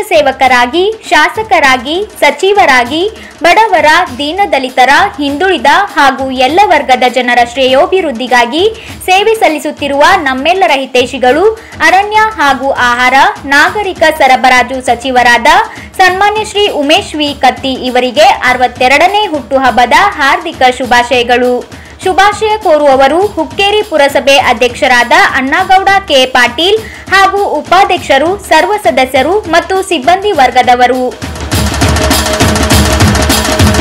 ಸೇವಕರಾಗಿ ಶಾಸಕರಾಗಿ ಸಚಿವರಾಗಿ ಬಡವರ ದೀನದಲಿತರ ಹಿಂದುಳಿದ ಹಾಗೂ ಎಲ್ಲ ವರ್ಗದ ಜನರ ಶ್ರೇಯೋಭಿವೃದ್ಧಿಗಾಗಿ ಸೇವೆ ಸಲ್ಲಿಸುತ್ತಿರುವ ನಮ್ಮೆಲ್ಲರ ಹಿತೈಷಿಗಳು ಅರಣ್ಯ ಹಾಗೂ ಆಹಾರ ನಾಗರಿಕ ಸರಬರಾಜು ಸಚಿವರಾದ ಸನ್ಮಾನ್ಯ ಶ್ರೀ ಉಮೇಶ್ ವಿ ಕತ್ತಿ ಇವರಿಗೆ ಅರವತ್ತೆರಡನೇ ಹುಟ್ಟುಹಬ್ಬದ ಹಾರ್ದಿಕ ಶುಭಾಶಯಗಳು ಶುಭಾಶಯ ಕೋರುವವರು ಹುಕ್ಕೇರಿ ಪುರಸಭೆ ಅಧ್ಯಕ್ಷರಾದ ಅಣ್ಣಾಗೌಡ ಕೆ ಪಾಟೀಲ್ ಹಾಗೂ ಉಪಾಧ್ಯಕ್ಷರು ಸರ್ವ ಸದಸ್ಯರು ಮತ್ತು ಸಿಬ್ಬಂದಿ ವರ್ಗದವರು